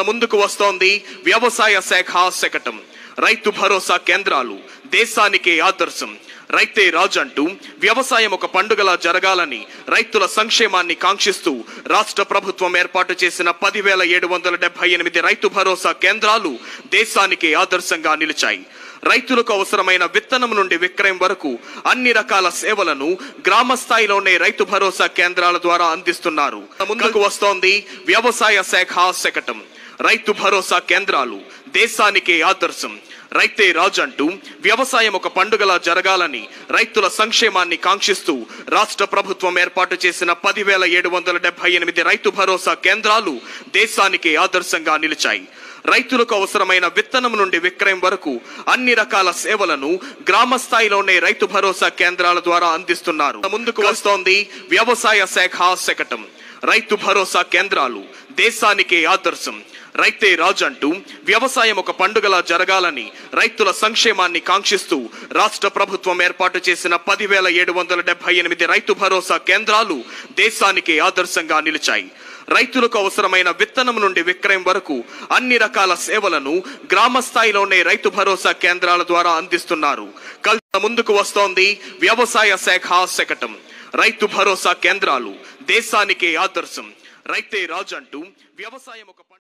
ముందుకు వస్తోంది వ్యవసాయ శాఖ శకటం రైతు భరోసా కేంద్రాలు దేశానికే ఆదర్శం రైతే రాజు అంటూ వ్యవసాయం ఒక పండుగలా జరగాలని రైతుల సంక్షేమాన్ని కాంక్షిస్తూ రాష్ట్ర ప్రభుత్వం ఏర్పాటు చేసిన పదివేల ఏడు వందల డెబ్బై ఎనిమిది రైతు భరోసా కేంద్రాలు దేశానికి ఆదర్శంగా నిలిచాయి రైతులకు అవసరమైన విత్తనం నుండి విక్రయం వరకు అన్ని రకాల సేవలను గ్రామ స్థాయిలోనే రైతు భరోసా కేంద్రాల ద్వారా అందిస్తున్నారు ముందుకు వస్తోంది వ్యవసాయ శాఖ శకటం రైతు భరోసా కేంద్రాలు దేశానికే ఆదర్శం రైతే రాజు అంటూ వ్యవసాయం ఒక పండుగలా జరగాలని రైతుల సంక్షేమాన్ని కాంక్షిస్తూ రాష్ట్ర ప్రభుత్వం ఏర్పాటు చేసిన పదివేల ఏడు వందల డెబ్బై ఎనిమిది రైతు భరోసా కేంద్రాలు దేశానికి ఆదర్శంగా నిలిచాయి రైతులకు అవసరమైన విత్తనం నుండి విక్రయం వరకు అన్ని రకాల సేవలను గ్రామ స్థాయిలోనే రైతు భరోసా కేంద్రాల ద్వారా అందిస్తున్నారు ముందుకు వస్తోంది వ్యవసాయ శాఖ శకటం రైతు భరోసా కేంద్రాలు దేశానికే ఆదర్శం రైతే రాజు అంటూ వ్యవసాయం ఒక పండుగలా జరగాలని రైతుల సంక్షేమాన్ని కాంక్షిస్తూ రాష్ట్ర ప్రభుత్వం ఏర్పాటు చేసిన పదివేల ఏడు వందల డెబ్బై ఎనిమిది రైతు భరోసా కేంద్రాలు దేశానికి ఆదర్శంగా నిలిచాయి రైతులకు అవసరమైన విత్తనం నుండి విక్రయం వరకు అన్ని రకాల సేవలను గ్రామ స్థాయిలోనే రైతు భరోసా కేంద్రాల ద్వారా అందిస్తున్నారు కల్ ముందుకు వస్తోంది వ్యవసాయ శాఖ శకటం రైతు భరోసా కేంద్రాలు దేశానికే ఆదర్శం రైతే రాజు అంటూ వ్యవసాయం ఒక పం-